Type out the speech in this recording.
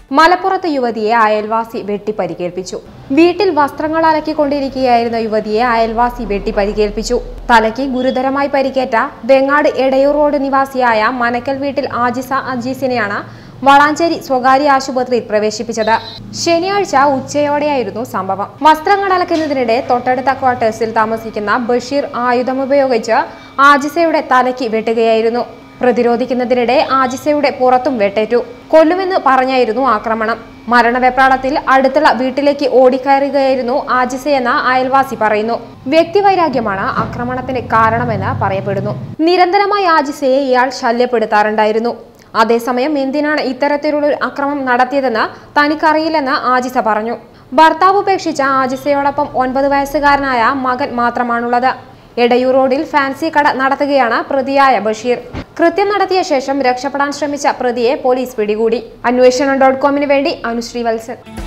മലപ്പുറത്ത് യുവതിയെ അയൽവാസി വെട്ടി പരിക്കേൽപ്പിച്ചു വീട്ടിൽ വസ്ത്രങ്ങൾ അലക്കിക്കൊണ്ടിരിക്കുകയായിരുന്ന യുവതിയെ അയൽവാസി വെട്ടി പരിക്കേൽപ്പിച്ചു തലയ്ക്ക് ഗുരുതരമായി പരിക്കേറ്റ വെങ്ങാട് എടയൂർ റോഡ് നിവാസിയായ മനക്കൽ വീട്ടിൽ ആജിസ അജീസിനെയാണ് വളാഞ്ചേരി സ്വകാര്യ ആശുപത്രിയിൽ പ്രവേശിപ്പിച്ചത് ശനിയാഴ്ച ഉച്ചയോടെയായിരുന്നു സംഭവം വസ്ത്രങ്ങൾ അലക്കുന്നതിനിടെ തൊട്ടടുത്ത ക്വാർട്ടേഴ്സിൽ താമസിക്കുന്ന ബഷീർ ആയുധമുപയോഗിച്ച് ആജിസയുടെ തലയ്ക്ക് വെട്ടുകയായിരുന്നു പ്രതിരോധിക്കുന്നതിനിടെ ആജിസയുടെ പുറത്തും വെട്ടേറ്റു കൊല്ലുമെന്ന് പറഞ്ഞായിരുന്നു ആക്രമണം മരണവെപ്രാളത്തിൽ അടുത്തുള്ള വീട്ടിലേക്ക് ഓടിക്കയറുകയായിരുന്നു ആജിസയെന്ന് അയൽവാസി പറയുന്നു വ്യക്തിവൈരാഗ്യമാണ് ആക്രമണത്തിന് കാരണമെന്ന് പറയപ്പെടുന്നു നിരന്തരമായി ആജിസയെ ഇയാൾ ശല്യപ്പെടുത്താറുണ്ടായിരുന്നു അതേസമയം എന്തിനാണ് ഇത്തരത്തിലുള്ള ഒരു അക്രമം നടത്തിയതെന്ന് തനിക്കറിയില്ലെന്ന് ആജിസ പറഞ്ഞു ഭർത്താവ് ഉപേക്ഷിച്ച ആജിസയോടൊപ്പം ഒൻപത് വയസ്സുകാരനായ മകൻ മാത്രമാണുള്ളത് എടയൂർ റോഡിൽ ഫാൻസി കട നടത്തുകയാണ് പ്രതിയായ ബഷീർ കൃത്യം നടത്തിയ ശേഷം രക്ഷപ്പെടാൻ ശ്രമിച്ച പ്രതിയെ പോലീസ് പിടികൂടി അന്വേഷണം ഡോട്ട് കോമിന് വേണ്ടി അനുശ്രീ വത്സൻ